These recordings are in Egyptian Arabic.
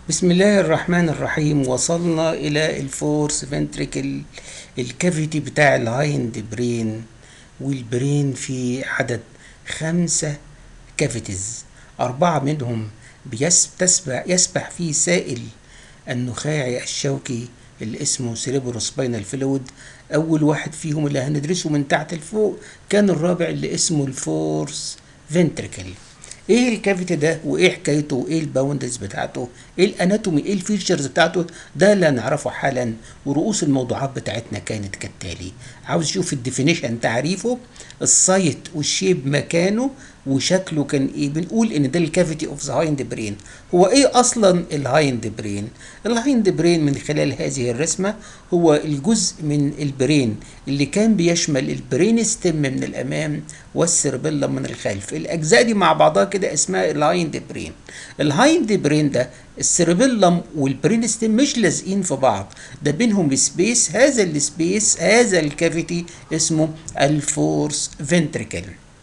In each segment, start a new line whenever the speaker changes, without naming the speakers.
بسم الله الرحمن الرحيم وصلنا إلى الفورس فنتريكل الكافيتي بتاع الهايند برين والبرين في عدد خمسة كافيتيز أربعة منهم بيسبح يسبح فيه سائل النخاعي الشوكي اللي اسمه سيريبروسباينال فلويد أول واحد فيهم اللي هندرسه من تحت لفوق كان الرابع اللي اسمه الفورس فنتريكل ايه الكافيتي ده وايه حكايته وايه الباوندرز بتاعته ايه الاناتومي ايه الفيتشرز بتاعته ده اللي هنعرفه حالا ورؤوس الموضوعات بتاعتنا كانت كالتالي عاوز اشوف الديفينيشن تعريفه السايت والشيب مكانه وشكله كان ايه بنقول ان ده الكافيتي اوف ذا هايند برين هو ايه اصلا الهايند برين الهايند برين من خلال هذه الرسمه هو الجزء من البرين اللي كان بيشمل البرين ستيم من الامام والسيربيلم من الخلف الاجزاء دي مع بعضها كده اسمها الهايند برين الهايند برين ده السيربيلم والبرين ستيم مش لازقين في بعض ده بينهم السبيس هذا السبيس هذا الكافيتي اسمه الفورس فنتريكل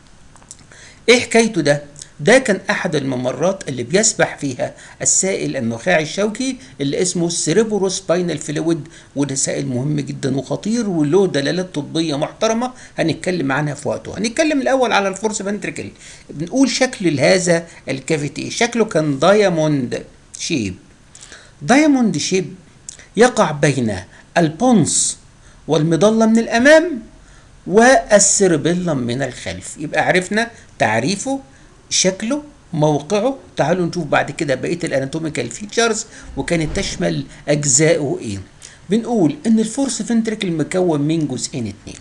ايه حكايته ده ده كان احد الممرات اللي بيسبح فيها السائل النخاعي الشوكي اللي اسمه السيريبروسباينال فلويد وده سائل مهم جدا وخطير وله دلالات طبيه محترمه هنتكلم عنها في وقته هنتكلم الاول على الفورس فنتريكل بنقول شكل هذا الكافيتي شكله كان دايموند شيب دايموند شيب يقع بين البونس والمظله من الامام والسيربيلم من الخلف يبقى عرفنا تعريفه شكله موقعه تعالوا نشوف بعد كده بقيه الاناتوميكال فيتشرز وكانت تشمل اجزائه ايه بنقول ان الفورس فنتريكل مكون من جزئين اتنين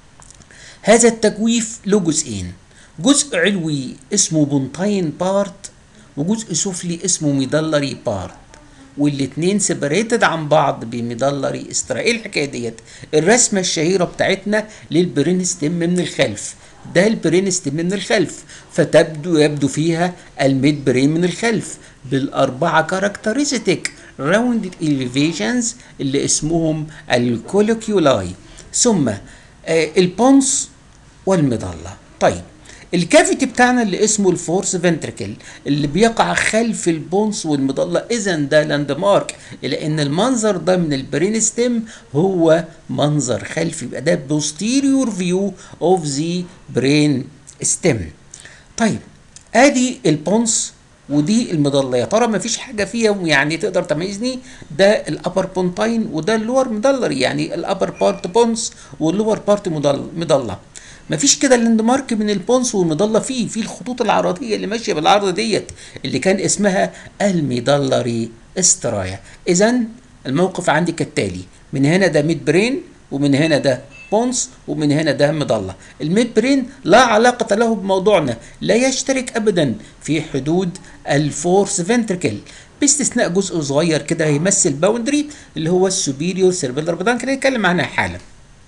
هذا التجويف له جزئين جزء علوي اسمه بونتاين بارت وجزء سفلي اسمه ميدلري بارت والاتنين سيبريتد عن بعض بميدلري استرا ايه الحكايه ديت الرسمه الشهيره بتاعتنا للبرين ستيم من الخلف ده البرين ستيم من الخلف فتبدو يبدو فيها الميد برين من الخلف بالاربعه كاركترستيك راوند اليفيشنز اللي اسمهم الكولوكيولاي ثم آه البونس والمظله طيب الكافيتي بتاعنا اللي اسمه الفورس فنتريكل اللي بيقع خلف البونس والمظله اذا ده لاند مارك لان المنظر ده من البرين ستيم هو منظر خلفي يبقى ده بوستيريور فيو اوف ذا برين ستيم طيب ادي البونس ودي المظله يا ترى ما فيش حاجه فيهم يعني تقدر تميزني ده الابر بونتاين وده اللور مدلري يعني الابر بارت بونس واللور بارت مضله مفيش كده اللاند مارك من البونس والمضله فيه في الخطوط العرضيه اللي ماشيه بالعرض ديت اللي كان اسمها الميدلري استرايا اذا الموقف عندي كالتالي من هنا ده ميد برين ومن هنا ده بونس ومن هنا ده مضله الميد برين لا علاقه له بموضوعنا لا يشترك ابدا في حدود الفورس فنتريكل باستثناء جزء صغير كده هيمثل باوندري اللي هو السوبيريور سيربيلر بدان كده نتكلم عنها حالا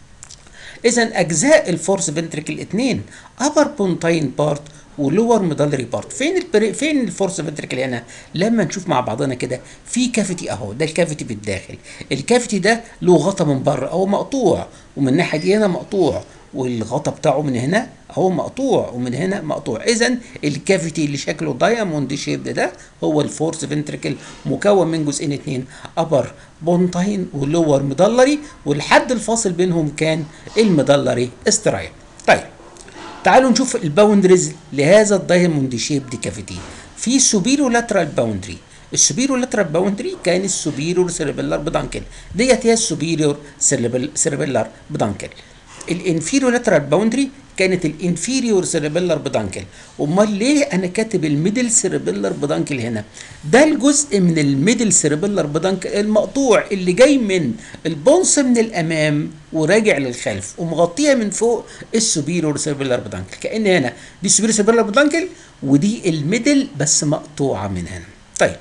اذا اجزاء الفورس فنتريكل اتنين ابر بونتاين بارت ولور ميدالري بارت فين البري... فين الفورس فنتريكل هنا لما نشوف مع بعضنا كده في كافيتي اهو ده الكافيتي بالداخل الكافيتي ده له غطا من بره اهو مقطوع ومن الناحيه دي هنا مقطوع والغطا بتاعه من هنا اهو مقطوع ومن هنا مقطوع اذا الكافيتي اللي شكله دايموند شيب ده هو الفورس فنتريكل مكون من جزئين اتنين ابر بونتاين ولور مدلري والحد الفاصل بينهم كان المدلري استرايا طيب تعالوا نشوف الباوندريز لهذا الدايموند شيب دي كافيتي في سوبيرو لاترال باوندري السوبيرو لاترال باوندري كان السوبيرور سيربيلار بدانكل ديت هي السوبيرور سيربيلار بدانكل الانفيريور لاترال باوندري كانت الانفيريور سيربيلر بدانكل امال ليه انا كاتب الميدل سيربيلر بدانكل هنا ده الجزء من الميدل سيربيلر بدانكل المقطوع اللي جاي من البونس من الامام وراجع للخلف ومغطيها من فوق السوبيريور سيربيلر بدانكل كان هنا دي السوبيريور سيربيلر بدانكل ودي الميدل بس مقطوعه من هنا طيب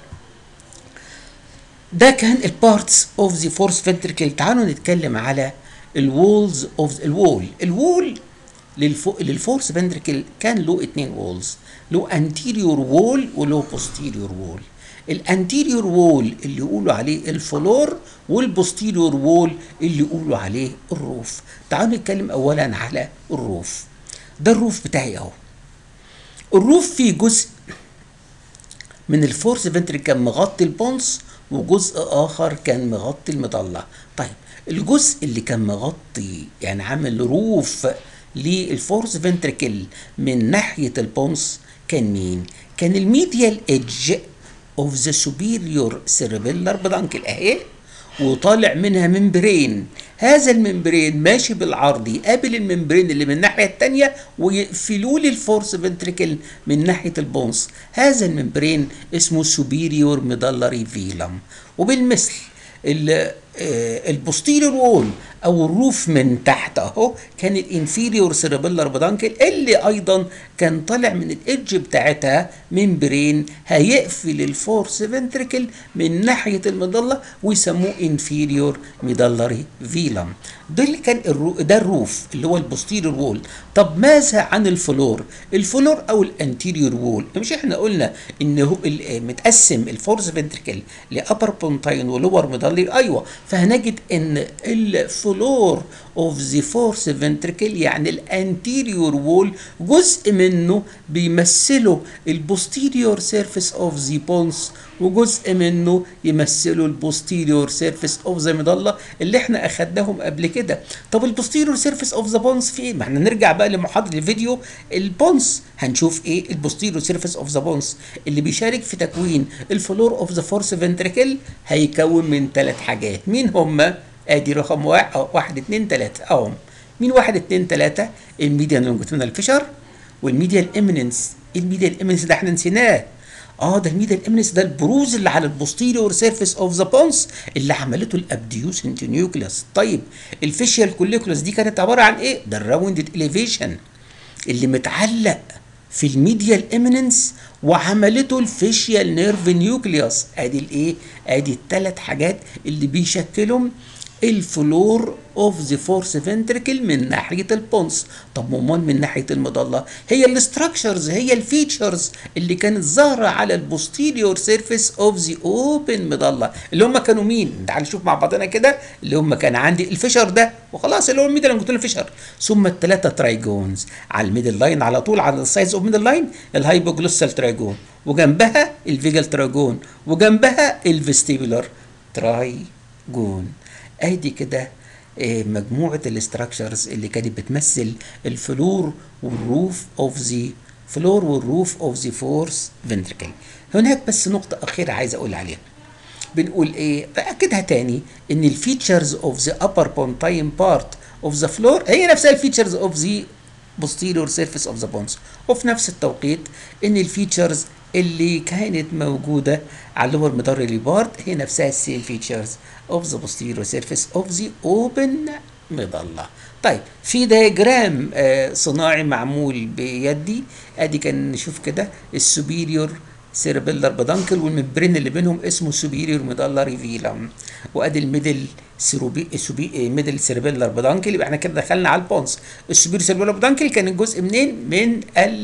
ده كان البارتس اوف ذا فورس فنتريكل تعالوا نتكلم على الوولز اوف الوول الوول للفورس فنتريكل كان له اتنين وولز له انتيريور وول وله بوستيريور وول الانتيريور وول اللي يقولوا عليه الفلور والبوستيريور وول اللي يقولوا عليه الروف تعالوا نتكلم اولا على الروف ده الروف بتاعي اهو الروف فيه جزء من الفورس فنتريكل كان مغطي البونس وجزء اخر كان مغطي المظله طيب الجزء اللي كان مغطي يعني عامل روف للفورس فنتريكل من ناحيه البونس كان مين كان الميديال ايدج اوف ذا سوبيريور سيربيلر بدانكل اهي وطالع منها ممبرين هذا الممبرين ماشي بالعرض يقابل الممبرين اللي من الناحيه الثانيه ويقفلوا لي الفورس فنتريكل من ناحيه البونس هذا الممبرين اسمه سوبيريور ميدالري فيلم وبالمثل البوستيريور وول او الروف من تحت اهو كان الانفيريور سيربيلر بدانكل اللي ايضا كان طالع من الايدج بتاعتها ممبرين هيقفل الفورس فنتريكل من ناحيه المظله ويسموه انفيريور ميدالري فيلم ده اللي كان الرو ده الروف اللي هو البوستيريور وول طب ماذا عن الفلور الفلور او الانتيريور وول مش احنا قلنا ان هو متقسم الفورس فنتريكل لابر بونتاين ولور ميدالري ايوه فهنجد ان الفلور اوف ذا فورس فنتريكل يعني الانتيريور وول جزء منه بيمثله البوستيريور سيرفيس اوف ذا بونس وجزء منه يمثله البوستيريور سيرفيس اوف ذا مظله اللي احنا اخدناهم قبل كده طب البوستيريور سيرفيس اوف ذا بونس في ايه ما احنا نرجع بقى لمحاضره الفيديو البونس هنشوف ايه البوستيريور سيرفيس اوف ذا بونس اللي بيشارك في تكوين الفلور اوف ذا فورس فنتريكل هيكون من ثلاث حاجات مين هم ادي رقم واحد واحد اتنين تلاته اهم مين واحد اتنين تلاته الميديان لونجيتودينال فيشر والميديال اميننس الميديال اميننس ده احنا نسيناه اه ده الميديال اميننس ده البروز اللي على البوستيريور سيرفيس اوف ذا بونس اللي عملته الابديوسنت نيوكليوس طيب الفيشيال كوليكولس دي كانت عباره عن ايه ده الراوندد اليفيشن اللي متعلق في الميديال اميننس وعملته الفيشيال نيرف نيوكليوس ادي الايه ادي الثلاث حاجات اللي بيشكلهم الفلور اوف ذا فورس فنتريكل من ناحيه البونس طب امال من ناحيه المظله هي الاستراكشرز هي الفيتشرز اللي كانت ظاهره على البوستيريور سيرفيس اوف ذا اوبن مظله اللي هم كانوا مين تعال نشوف مع بعضنا كده اللي هم كان عندي الفيشر ده وخلاص اللي هو الميدل اللي قلت الفيشر ثم الثلاثه ترايجونز على الميدل لاين على طول على السايز اوف ميدل لاين الهايبوجلوسال ترايجون وجنبها الفيجال ترايجون وجنبها الفيستيبولار ترايجون ادي كده مجموعه الاستراكشرز اللي كانت بتمثل الفلور والروف اوف ذا فلور والروف اوف ذا فورس فنتريكل هناك بس نقطه اخيره عايز اقول عليها بنقول ايه باكدها تاني ان الفيتشرز اوف ذا upper pontine part of the floor هي نفسها الفيتشرز اوف ذا posterior surface of the bones وفي نفس التوقيت ان الفيتشرز اللي كانت موجودة على اللور ميداري بارت هي نفسها السيم فيتشرز of the posterior surface of the open مظلة طيب في دياجرام آه صناعي معمول بيدي ادي كان نشوف كده السوبيريور سيربيلر بدانكل والممبرين اللي بينهم اسمه سوبيريور ميدالري فيلم وادي الميدل سيروبي سوبي ميدل سيربيلر بدانكل يبقى احنا كده دخلنا على البونس السوبيريور سيربيلر بدانكل كان الجزء منين من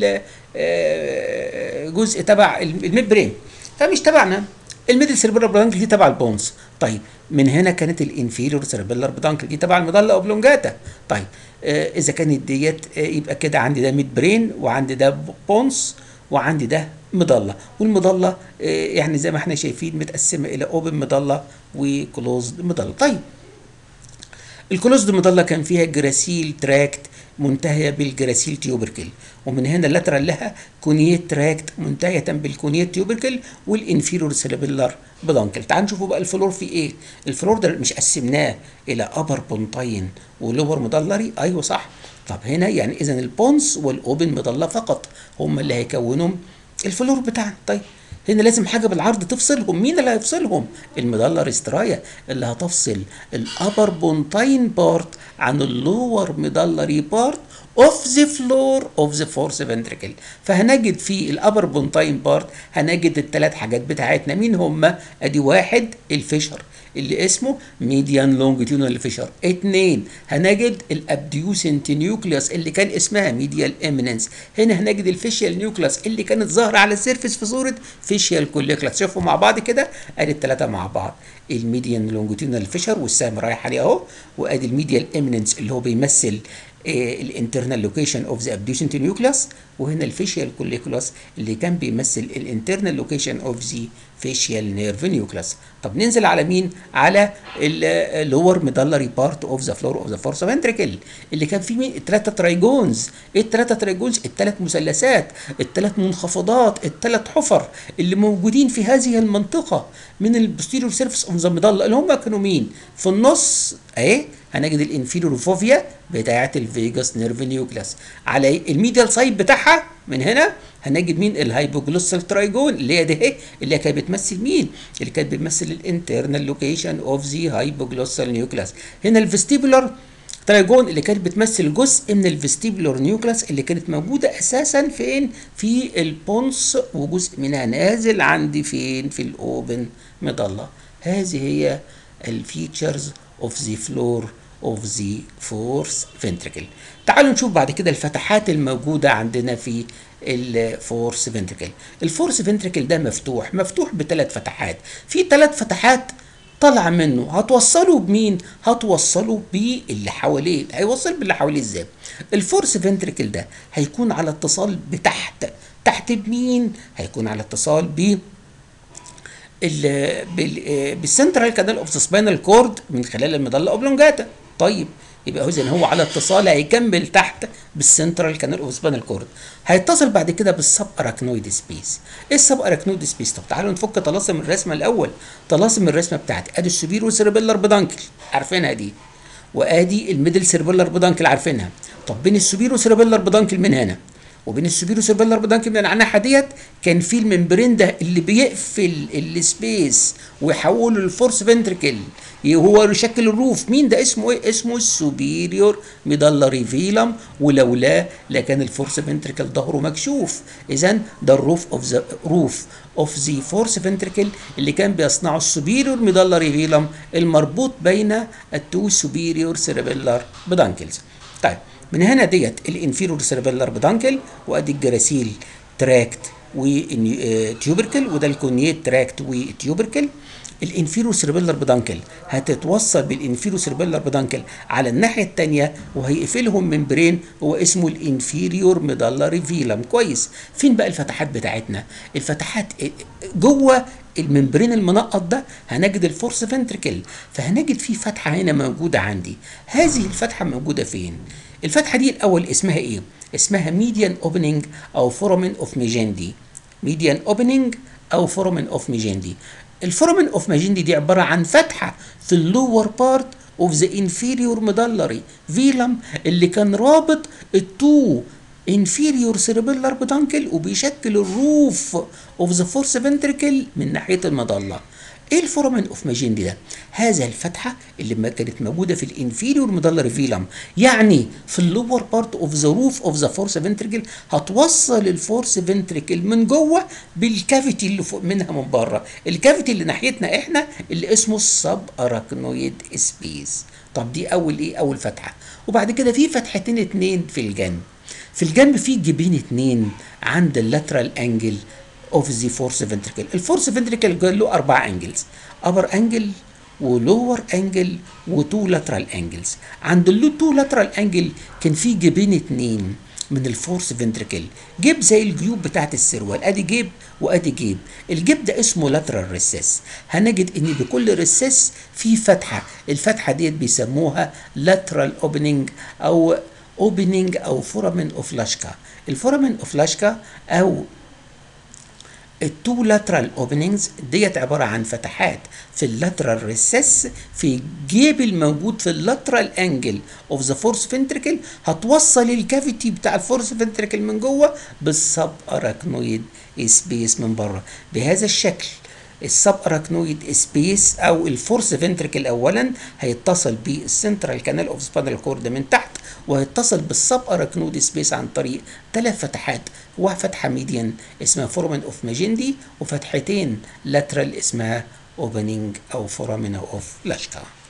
الجزء تبع الممبرين فمش تبعنا الميدل سيربيلر بدانكل دي تبع البونس طيب من هنا كانت الانفيريور سيربيلر بدانكل دي تبع المظله اوبلونجاتا طيب آه اذا كانت ديت آه يبقى كده عندي ده ميد برين وعندي ده بونس وعندي ده مظله والمظله آه يعني زي ما احنا شايفين متقسمه الى اوبن مظله وكلوزد مظله طيب الكلوزد مظله كان فيها جراسيل تراكت منتهيه بالجراسيل تيوبركل ومن هنا اللاترال لها كونيت تراكت منتهيه بالكونيت تيوبركل والانفيرور سيربيلر بدانكل تعال نشوفوا بقى الفلور في ايه الفلور ده مش قسمناه الى ابر بونتاين ولور مدلري ايوه صح طب هنا يعني اذا البونس والاوبن مضله فقط هم اللي هيكونهم الفلور بتاعنا طيب هنا لازم حاجه بالعرض تفصلهم مين اللي هيفصلهم المظله ريسترايا اللي هتفصل الابر بونتاين بارت عن اللور مدلري بارت اوف ذا فلور اوف ذا فورس فنتريكل فهنجد في الابر بونتاين بارت هنجد الثلاث حاجات بتاعتنا مين هم ادي واحد الفيشر اللي اسمه ميديان لونجيتيودنال فيشر اتنين هنجد الابديوسنت نيوكليوس اللي كان اسمها ميديال اميننس هنا هنجد الفيشيال نيوكليوس اللي كانت ظاهره على السيرفيس في صوره فيشيال كوليكلاس شوفوا مع بعض كده ادي الثلاثه مع بعض الميديان لونجيتيودنال فيشر والسهم رايح عليه اهو وادي الميديال اميننس اللي هو بيمثل الانترنال لوكيشن اوف ذا ابديوسنت نيوكلاس وهنا الفيشيال كوليكولاس اللي كان بيمثل الانترنال لوكيشن اوف ذا فيشيال نيرف نيوكلاس طب ننزل على مين على اللور ميدالري بارت اوف ذا فلور اوف ذا فورس فنتريكل اللي كان فيه مين الثلاثه ترايجونز ايه الثلاثه ترايجونز الثلاث مثلثات الثلاث منخفضات الثلاث حفر اللي موجودين في هذه المنطقه من البوستيريور سيرفيس اوف ذا ميدالا اللي هم كانوا مين في النص اهي هنجد الانفيريور فوفيا بتاعه الفيجاس نيرف نيوكلاس على الميديال سايد بتاعها من هنا هنجد مين الهايبوجلوسال ترايجون اللي هي ده اللي كانت بتمثل مين اللي كانت بتمثل الانترنال لوكيشن اوف ذا هايبوجلوسال نيوكلاس هنا الفيستيبولار ترايجون اللي كانت بتمثل جزء من الفيستيبولار نيوكلاس اللي كانت موجوده اساسا فين في البونس وجزء منها نازل عندي فين في الاوبن مضله هذه هي الفيتشرز اوف ذا فلور اوف ذا فورس فنتريكل تعالوا نشوف بعد كده الفتحات الموجوده عندنا في الفورس فنتريكل الفورس فنتريكل ده مفتوح مفتوح بثلاث فتحات في ثلاث فتحات طلع منه هتوصله بمين هتوصله باللي حواليه هيوصل باللي حواليه ازاي الفورس فنتريكل ده هيكون على اتصال بتحت تحت بمين هيكون على اتصال ب بالسنترال كانال اوف ذا سباينال كورد من خلال المظله اوبلونجاتا طيب يبقى اذا هو على اتصال هيكمل تحت بالسنترال كانال اوف سباينال كورد هيتصل بعد كده بالسب اراكنويد سبيس ايه السب اراكنويد سبيس طب تعالوا نفك طلاسم الرسمه الاول طلاسم الرسمه بتاعتي ادي السوبيرو سيربيلر بدانكل عارفينها دي وادي الميدل سيربيلر بدانكل عارفينها طب بين السوبيرو سيربيلر بدانكل من هنا وبين السوبيرو سيربيلر بدانكل من الناحيه ديت كان في الممبرين ده اللي بيقفل السبيس ويحوله للفورس فنتريكل هو يشكل الروف مين ده اسمه ايه اسمه السوبيريور ميدالري فيلم ولولا لكان الفورس فنتريكل ظهره مكشوف اذا ده الروف اوف ذا روف اوف ذا فورس فنتريكل اللي كان بيصنعه السوبيريور ميدالري فيلم المربوط بين التو سوبيريور سيربيلر بدانكلز طيب من هنا ديت الانفيرور سيربيلر بدانكل وادي الجراسيل تراكت وتيوبركل وده الكونيت تراكت وتيوبركل الانفيرو سيربيلر بدانكل هتتوصل بالانفيرو سيربيلر بدانكل على الناحيه الثانيه وهيقفلهم ممبرين هو اسمه الانفيريور ميدالري فيلم كويس فين بقى الفتحات بتاعتنا الفتحات جوه الممبرين المنقط ده هنجد الفورس فنتريكل فهنجد في فتحه هنا موجوده عندي هذه الفتحه موجوده فين الفتحه دي الاول اسمها ايه اسمها ميديان اوبننج او فورامين اوف ميجندي ميديان اوبننج او فورامين اوف ميجندي الفورامين اوف ماجندي دي عباره عن فتحه في اللور بارت اوف ذا انفيريور ميدالري فيلم اللي كان رابط التو انفيريور سيربيلر بدانكل وبيشكل الروف اوف ذا فورس فنتريكل من ناحيه المظله ايه الفورامين اوف ماجندي ده هذا الفتحه اللي ما كانت موجوده في الانفيريور ميدالري فيلم يعني في اللور بارت اوف ذا روف اوف ذا فورس فنتريكل هتوصل الفورس فنتريكل من جوه بالكافيتي اللي فوق منها من بره الكافيتي اللي ناحيتنا احنا اللي اسمه السب اراكنويد سبيس طب دي اول ايه اول فتحه وبعد كده في فتحتين اتنين في الجنب في الجنب في جبين اتنين عند اللاترال انجل اوف ذا فورس فنتريكل الفورس فنتريكل له اربع انجلز ابر انجل ولور انجل وتو لاترال انجلز عند التو لاترال انجل كان في جيبين اتنين من الفورس فنتريكل جيب زي الجيوب بتاعت السروال ادي جيب وادي جيب الجيب ده اسمه لاترال ريسيس هنجد ان بكل ريسيس في فتحه الفتحه ديت بيسموها لاترال اوبننج او اوبننج او فورامين اوف لاشكا الفورامين اوف لاشكا او التو لاترال اوبننجز ديت عباره عن فتحات في اللاترال ريسس في الجيب الموجود في اللاترال انجل اوف ذا فورس فنتريكل هتوصل الكافيتي بتاع الفورس فنتريكل من جوه بالسب اراكنويد سبيس من بره بهذا الشكل السب اراكنويد سبيس او الفورس فنتريكل اولا هيتصل بالسنترال كانال اوف سبانال كورد من تحت وهيتصل بالسب اراكنويد سبيس عن طريق ثلاث فتحات وفتحه ميديان اسمها فورامين اوف ماجندي وفتحتين لاترال اسمها اوبننج او فورامين اوف لاشكا